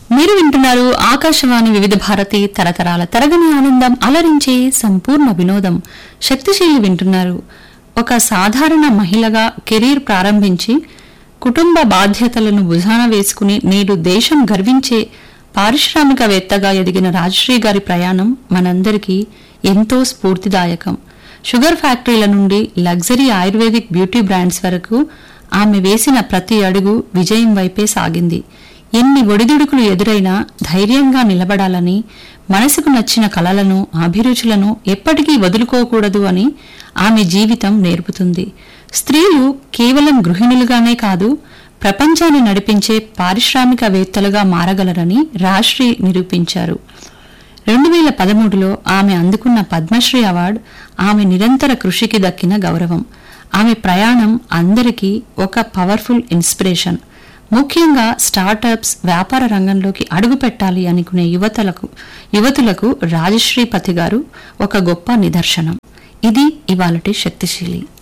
మీరు వింటున్నారు ఆకాశవాణి వివిధ భారతి తరతరాల తరగని ఆనందం అలరించే సంపూర్ణ వినోదం శక్తిశీలి వింటున్నారు ఒక సాధారణ మహిళగా కెరీర్ ప్రారంభించి కుటుంబ బాధ్యతలను భుజాన వేసుకుని నేడు దేశం గర్వించే పారిశ్రామికవేత్తగా ఎదిగిన రాజశ్రీ గారి ప్రయాణం మనందరికీ ఎంతో స్ఫూర్తిదాయకం షుగర్ ఫ్యాక్టరీల నుండి లగ్జరీ ఆయుర్వేదిక్ బ్యూటీ బ్రాండ్స్ వరకు ఆమె వేసిన ప్రతి అడుగు విజయం వైపే సాగింది ఎన్ని ఒడిదుడుకులు ఎదురైనా ధైర్యంగా నిలబడాలని మనసుకు నచ్చిన కలలను అభిరుచులను ఎప్పటికీ వదులుకోకూడదు అని ఆమె జీవితం నేర్పుతుంది స్త్రీలు కేవలం గృహిణులుగానే కాదు ప్రపంచాన్ని నడిపించే పారిశ్రామికవేత్తలుగా మారగలరని రాశ్రీ నిరూపించారు రెండు వేల పదమూడులో ఆమె అందుకున్న పద్మశ్రీ అవార్డు ఆమె నిరంతర కృషికి దక్కిన గౌరవం ఆమె ప్రయాణం అందరికీ ఒక పవర్ఫుల్ ఇన్స్పిరేషన్ ముఖ్యంగా స్టార్టప్స్ వ్యాపార రంగంలోకి అడుగు పెట్టాలి అనుకునే యువతలకు యువతులకు రాజశ్రీపతి గారు ఒక గొప్ప నిదర్శనం ఇది ఇవాళటి శక్తిశీలి